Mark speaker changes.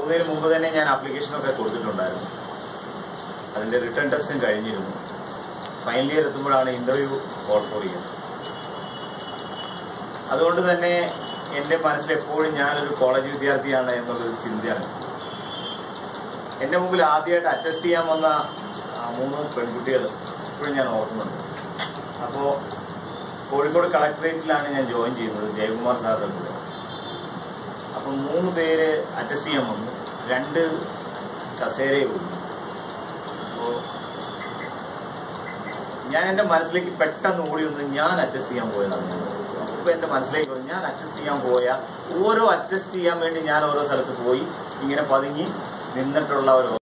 Speaker 1: പോകുന്നതിന് മുമ്പ് തന്നെ ഞാൻ ആപ്ലിക്കേഷനൊക്കെ കൊടുത്തിട്ടുണ്ടായിരുന്നു അതിന്റെ റിട്ടേൺ ടെസ്റ്റും കഴിഞ്ഞിരുന്നു ഫൈനൽ ഇയർ എത്തുമ്പോഴാണ് ഇന്റർവ്യൂ കോൾ ഫോർ ചെയ്യുന്നത് അതുകൊണ്ട് തന്നെ എന്റെ മനസ്സിൽ എപ്പോഴും ഞാനൊരു കോളേജ് വിദ്യാർത്ഥിയാണ് എന്നുള്ളൊരു ചിന്തയാണ് എന്റെ മുമ്പിൽ ആദ്യമായിട്ട് അറ്റസ്റ്റ് ചെയ്യാൻ വന്ന ആ മൂന്ന് പെൺകുട്ടികൾ ഇപ്പോഴും ഞാൻ ഓർക്കുന്നുണ്ട് അപ്പോ കോഴിക്കോട് കളക്ടറേറ്റിലാണ് ഞാൻ ജോയിൻ ചെയ്യുന്നത് ജയകുമാർ സാറിന്റെ കൂടെ അപ്പൊ മൂന്ന് പേര് അറ്റസ്റ്റ് ചെയ്യാൻ വന്നു രണ്ട് കസേരയെ ഉള്ളൂ അപ്പോ ഞാൻ എന്റെ മനസ്സിലേക്ക് പെട്ടെന്ന് ഓടി വന്ന് ഞാൻ അഡ്ജസ്റ്റ് ചെയ്യാൻ പോയതാണ് അപ്പൊ എന്റെ മനസ്സിലേക്ക് വന്നു ഞാൻ അഡ്ജസ്റ്റ് ചെയ്യാൻ പോയ ഓരോ അഡ്ജസ്റ്റ് ചെയ്യാൻ വേണ്ടി ഞാൻ ഓരോ സ്ഥലത്ത് പോയി ഇങ്ങനെ പതുങ്ങി നിന്നിട്ടുള്ള ഒരു